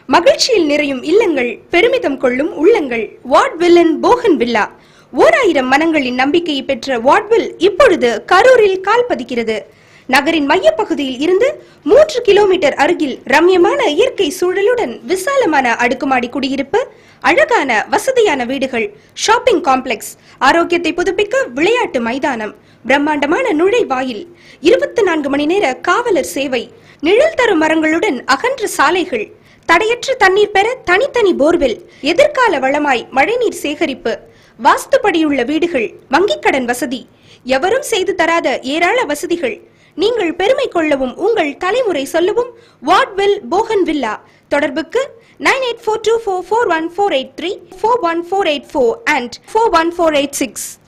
மகிழ்ச்சியில் நிறையும் இல்லங்கள் பெருமிதம் கொள்ளும் உள்ளங்கள் வாட்வில்லன் போகன் வில்லா ஓர் ஆயிரம் மனங்களின் நம்பிக்கையை பெற்ற வாட்வில் இப்பொழுது கரூரில் கால் பதிக்கிறது நகரின் மையப்பகுதியில் இருந்து மூன்று கிலோமீட்டர் அருகில் ரம்யமான இயற்கை சூழலுடன் விசாலமான அடுக்குமாடி குடியிருப்பு அழகான வசதியான வீடுகள் ஷாப்பிங் காம்ப்ளெக்ஸ் ஆரோக்கியத்தை புதுப்பிக்க விளையாட்டு மைதானம் பிரம்மாண்டமான நுழைவாயில் இருபத்தி நான்கு மணி நேர காவலர் சேவை நிழல் தரும் மரங்களுடன் அகன்ற சாலைகள் தடையற்ற தண்ணீர் பெற தனித்தனி போர்வெல் எதிர்கால வளமாய் மழைநீர் சேகரிப்பு வாஸ்துப்படியுள்ள வீடுகள் வங்கிக் கடன் வசதி எவரும் செய்து தராத ஏராள வசதிகள் நீங்கள் பெருமை கொள்ளவும் உங்கள் தலைமுறை சொல்லவும் வாட்வில் போகன் வில்லா தொடர்புக்கு nine eight four two four four one four eight three four one four eight four and four one four eight six